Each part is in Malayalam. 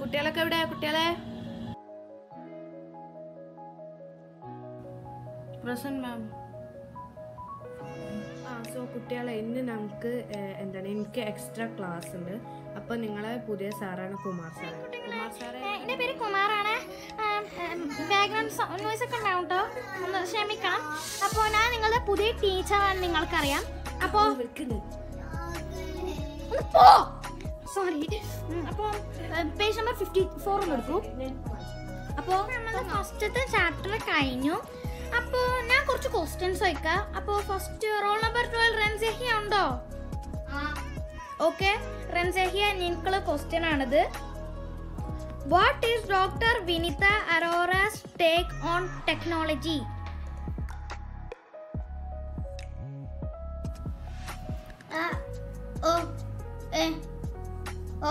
കുട്ടികളൊക്കെ എവിടെ കുട്ടികളെ പ്രസന്റ് മാം ആ സോ കുട്ടികളെ ഇന്ന് നമുക്ക് ഏഹ്, എന്താണ് എനിക്ക് എക്സ്ട്രാ ക്ലാസ് ഉണ്ട് അപ്പൊ നിങ്ങളെ പുതിയ സാറാണ് കുമാർ സാർ കുമാർ സാറെ എൻ്റെ പേര് കുമാറാണ് ബാക്ക്ഗ്രൗണ്ട് നോയ്സ് ഒക്കെ ഉണ്ടാവും കേട്ടോ ഒന്ന് ക്ഷമിക്കണം അപ്പോൾ ഞാൻ നിങ്ങളുടെ പുതിയ ടീച്ചറാണ് നിങ്ങൾക്കറിയാം അപ്പോൾ ഒന്ന് പോ സോറി അപ്പോൾ പേജ് നമ്പർ ഫിഫ്റ്റി ഫോർ ഒന്ന് എടുക്കൂ അപ്പോൾ നമ്മൾ ഫസ്റ്റത്തെ ചാപ്റ്റർ കഴിഞ്ഞു അപ്പോൾ ഞാൻ കുറച്ച് ക്വസ്റ്റ്യൻസ് വയ്ക്കാം അപ്പോൾ ഫസ്റ്റ് റോൾ നമ്പർ ട്വൽവ് റൺസേഹിയ ഉണ്ടോ ഓക്കെ റൺസേഹിയ നിനക്കുള്ള ക്വസ്റ്റ്യൻ ആണിത് what is doctor Vinita Arora's take on technology ഓ ഏ ഓ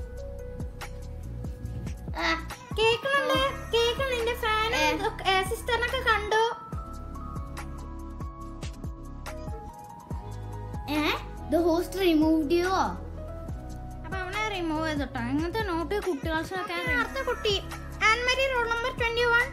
കേൾക്കണല്ലേ കേൾക്കണം നിന്റെ ഫാൻ സിസ്റ്ററിനൊക്കെ കണ്ടു ഏ ദ ഹോസ്റ്റ് റിമൂവ്ഡ് യു അപ്പൊ അവനെ റിമൂവ് ചെയ്തിട്ടോ ഇങ്ങനത്തെ നോട്ട് കുട്ടികൾക്കൊക്കെ അടുത്ത കുട്ടി Annmary roll number twenty one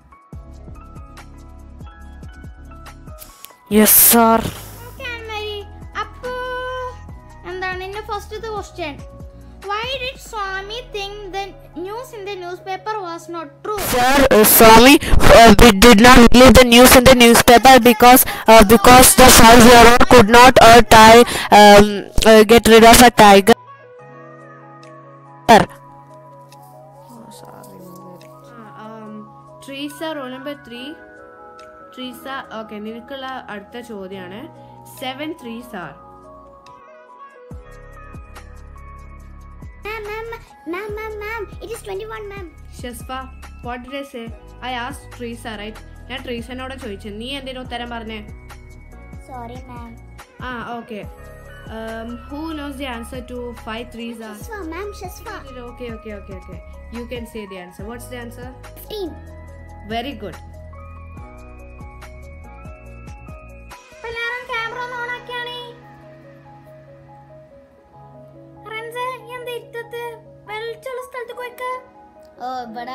yes sir okay Annmary അപ്പോ എന്താണ് എന്റെ ഫസ്റ്റത്തെ question why did Swami think the news in the newspaper was not true Sir, uh, Swami uh, we did not believe the news in the newspaper because uh, because the five hero could not uh, tie um, uh, get rid of a tiger. Treesa roll number three Treesa okay നിനക്കുള്ള അടുത്ത ചോദ്യമാണ് seven three sir Ma'am, ma'am, ma'am, ma'am, ma'am, it is 21, ma'am. ഷെസ്ഫ what did I say I ask Treesa right ഞാൻ ട്രീസനോട് ചോദിച്ചു നീ എന്തിനു ഉത്തരം പറഞ്ഞേ Sorry, ma'am. ആ okay who knows the answer two five three sir Shaswa, ma'am, Shaswa. Okay okay okay okay you can say the answer what's the answer 15. Very good എല്ലാരും ക്യാമറ ഒന്ന് ഓൺ ആക്കിയാണേ റൻസ് എന്താ ഇരുത്തത്ത് വെളിച്ചുള്ള സ്ഥലത്ത് പോയിക്ക ഓ ഇവിടെ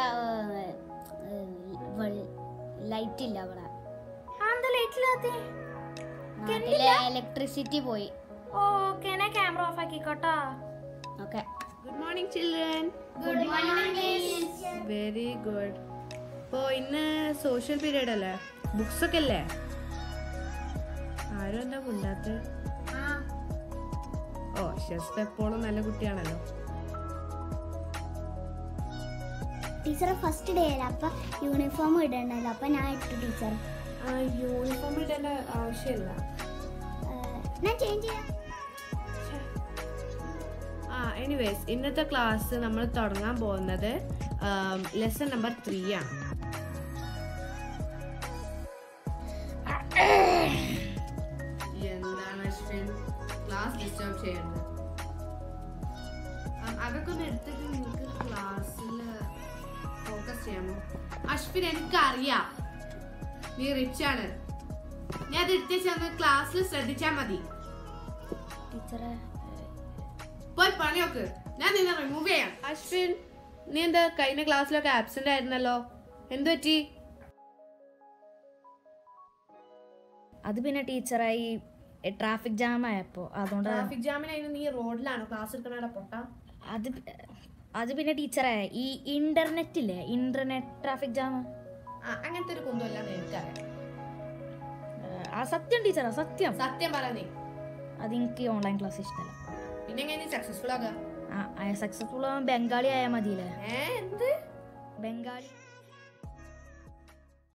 ലൈറ്റ് ഇല്ല ഇവിടെ എന്താ ലൈറ്റില്ലാത്തെ നാട്ടിലെ ഇലക്ട്രിസിറ്റി പോയി ഓക്കെ ഞാൻ ക്യാമറ ഓഫ് ആക്കിക്കോട്ടോ okay good morning children good morning very good അപ്പോൾ ഇന്ന് സോഷ്യൽ പീരീഡ് അല്ലേ ബുക്സ് ഒക്കെ അല്ലേ ആരും എന്താ മുണ്ടാത്ത ഓ ഷെസ്പ എപ്പോഴും നല്ല കുട്ടിയാണല്ലോ ടീച്ചർ ഫസ്റ്റ് ഡേ അല്ല അപ്പൊ യൂണിഫോം ഇടണല്ലോ അപ്പൊ ഞാൻ ഇട്ടു ടീച്ചർ യൂണിഫോം ഇടേണ്ട ആവശ്യമില്ല ഞാൻ ചേഞ്ച് ചെയ്യാം ആ എനിവേസ് ഇന്നത്തെ ക്ലാസ് നമ്മൾ തുടങ്ങാൻ പോകുന്നത് ലെസൺ നമ്പർ ത്രീ ആണ് എന്താണ് അശ്വിൻ ക്ലാസ് ഡിസ്റ്റർബ് ചെയ്യുന്നത് ആ, അതൊക്കെ ഒന്ന് എടുത്തിട്ട് നിങ്ങൾക്ക് ക്ലാസ്സിൽ ഫോക്കസ് ചെയ്യാമോ അശ്വിൻ എനിക്കറിയാം നീ റിച്ച് ആണ് ഞാൻ അത് എടുത്തേച്ച് ക്ലാസ്സിൽ ശ്രദ്ധിച്ചാൽ മതി ടീച്ചറെ പോയി പണിയൊക്കെ ഞാൻ നിന്നെ റിമൂവ് ചെയ്യാം അശ്വിൻ നീ എന്താ കഴിഞ്ഞ ക്ലാസ്സിലൊക്കെ ആബ്സെന്റ് ആയിരുന്നല്ലോ എന്തു പറ്റി അത് പിന്നെ ടീച്ചറെ ഈ ട്രാഫിക് ജാം ആയപ്പോ അതുകൊണ്ട് ട്രാഫിക് ജാമിനായിരുന്നു നീ റോഡിലാണോ ക്ലാസ് എടുക്കണ പൊട്ട അത് അത് പിന്നെ ടീച്ചറെ ഈ ഇന്റർനെറ്റ് ഇല്ലേ ഇന്റർനെറ്റ് ട്രാഫിക് ജാം ആ അങ്ങനത്തെ ഒരു കുന്തമില്ല എനിക്കറിയാം ആ സത്യം ടീച്ചറാ സത്യം സത്യം പറ നീ അത് എനിക്ക് ഓൺലൈൻ ക്ലാസ് ഇഷ്ടമല്ല പിന്നെ എങ്ങനെ നീ സക്സസ്ഫുൾ ആകാ ആ സക്സസ്ഫുൾ ബംഗാളി ആയാൽ മതിയില്ലേ ഏ എന്ത് ബംഗാളി